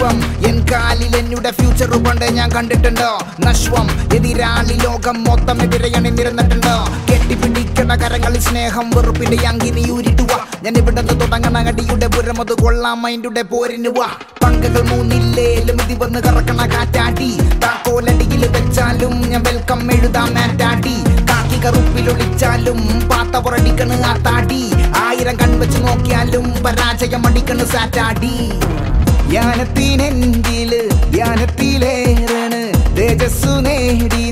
നശ്വം N കാലിൽ എന്നുടെ future പണ്ട് ഞാൻ കണ്ടിട്ടുണ്ടോ നശ്വം എതിരാളി ലോകം മൊത്തം എതിരെയണി നിരന്നിട്ടുണ്ടോ കെട്ടിപ്പിടിക്കണ കരങ്ങളിൽ സ്നേഹം വെറുപ്പിന്റെ അങ്കിനി ഊരിട്ടുക ഞാൻ ഇവിടെ നിന്ന് തുടങ്ങണ അടിയുടെ പുരം അത് കൊള്ളാം മൈൻഡുടെ പോരിന് വാ പങ്കകൾ മൂന്നില്ലേലും ഇത് വന്ന് കറക്കണ കാറ്റാടി താക്കോലടിയിൽ വെച്ചാലും ഞാൻ വെൽക്കം എഴുതാം മാറ്റാടി കാക്കി കറുപ്പിലൊളിച്ചാലും പാത്ത പുറടിക്കണ് ആ താടി ആയിരം കൺവെച്ച് നോക്കിയാലും പരാജയം അടിക്കണ് സാറ്റാടി ധ്യാനത്തിനെങ്കില് ധ്യാനത്തിലേറണ് തേജസ്സു നേടി